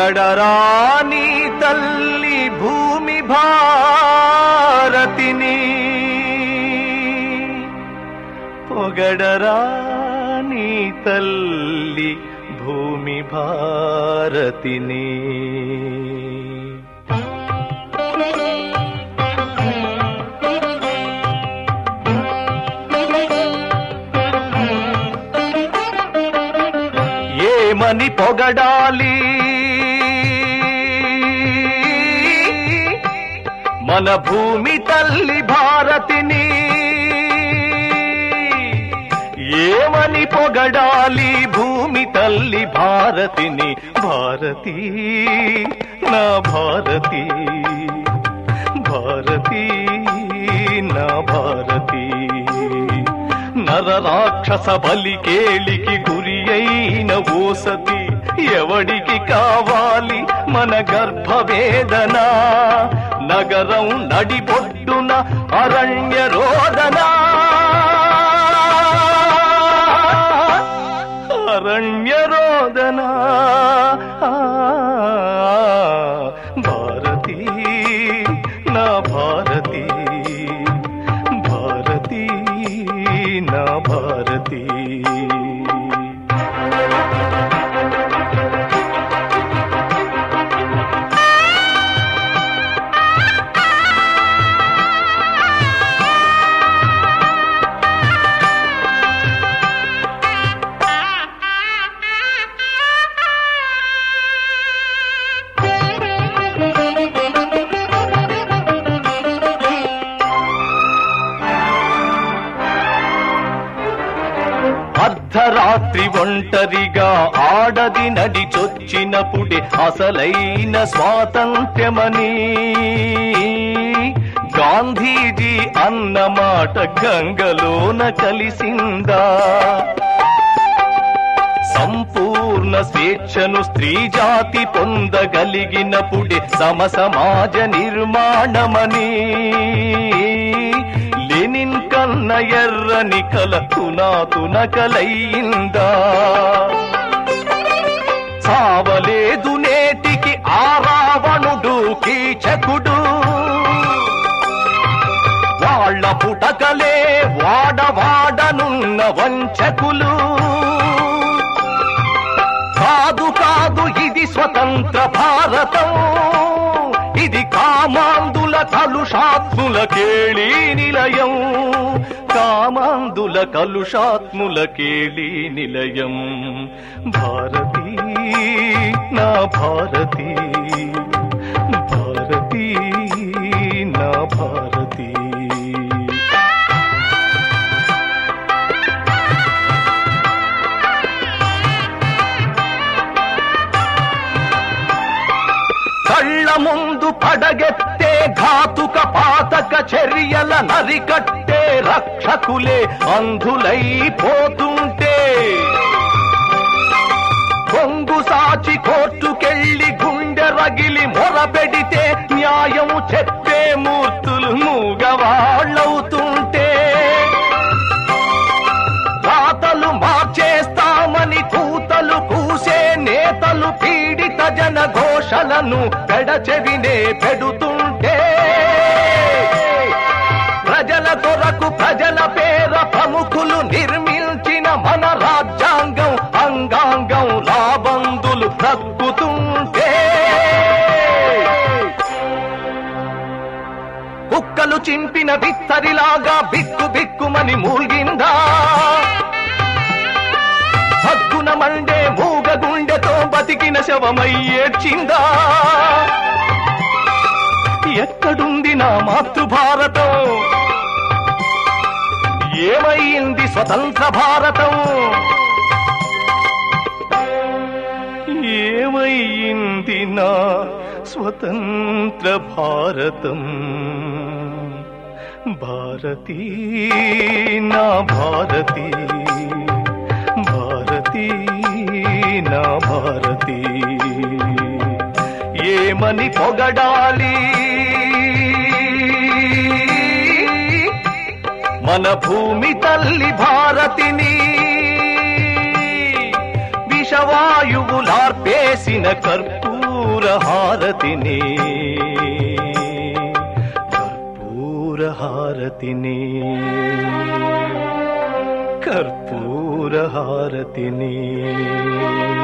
పొగడరాని తల్లి భూమి భారతిని పొగడరాని తల్లి భూమి భారతిని ఏమని పొగడాలి మన భూమి తల్లి భారతిని ఏమని పొగడాలి భూమి తల్లి భారతిని భారతి నా భారతి భారతి నా భారతి నర రాక్షస బలికేళికి గురి అయిన ఓసతి ఎవడికి కావాలి మన గర్భవేదన నగరం నడిబొడ్డున అరణ్య రోదన అరణ్య రోదన భారతి నా భారతి భారతి నా భారతి అర్ధరాత్రి ఒంటరిగా ఆడది నడిచొచ్చినప్పుడే అసలైన స్వాతంత్ర్యమని గాంధీజీ అన్నమాట గంగలోన కలిసిందా సంపూర్ణ స్వేచ్ఛను స్త్రీ జాతి పొందగలిగినప్పుడే సమ సమాజ నిర్మాణమని లెనిన్ కన్న ఎర్రని కల తునాతున కలయిందా సావలేదు నేటికి ఆ రావణుడు కీచకుడు వాళ్ళ పుటకలే వాడవాడనున్న వంచకులు కాదు కాదు ఇది స్వతంత్ర భారతం ఇది కామాందుల కలుషాత్ముల కేళీ నిలయం కామాందుల కలుషాత్ముల కేళీ నిలయం భారతి నా భారతి భారతి నా భారతి కళ్ళ ముందు పడగెత్తే ఘాతుక పాతక చర్యల నరికట్టే రక్షకులే అంధులైపోతుంటే కొంగు సాచి కోర్టుకెళ్ళి గుండె రగిలి మొరపెడితే న్యాయము చెప్పే మూర్తులు మూగవాళ్ళవుతుంటే రాతలు మార్చేస్తామని కూతలు కూసే నేతలు పీడిత జన ఘోషలను పెడచెవినే పెడుతుంటే ప్రజల కొరకు ప్రజల పేర ప్రముఖులు నిర్మించిన మన రాజ్యాంగం అంగాంగం లాబందులు తగ్గుతుంటే కుక్కలు చింపిన బిత్తరిలాగా బిక్కు బిక్కుమని మూల్గిందా హక్కున మండే మూగ గుండెతో బతికిన శవమై ఏడ్చిందా ఎక్కడుంది నా మాతృభారతం ఏమైంది స్వతంత్ర భారతం ఏమైంది నా స్వతంత్ర భారతం భారతీ నా భారతి భారతీ నా భారతి ఏమని పొగడాలి మన భూమి తల్లి భారతిని విషవాయువులార్పేసిన కర్పూర కర్పూర హారతిని కర్పూర హారతిని కర్పూర హారతిని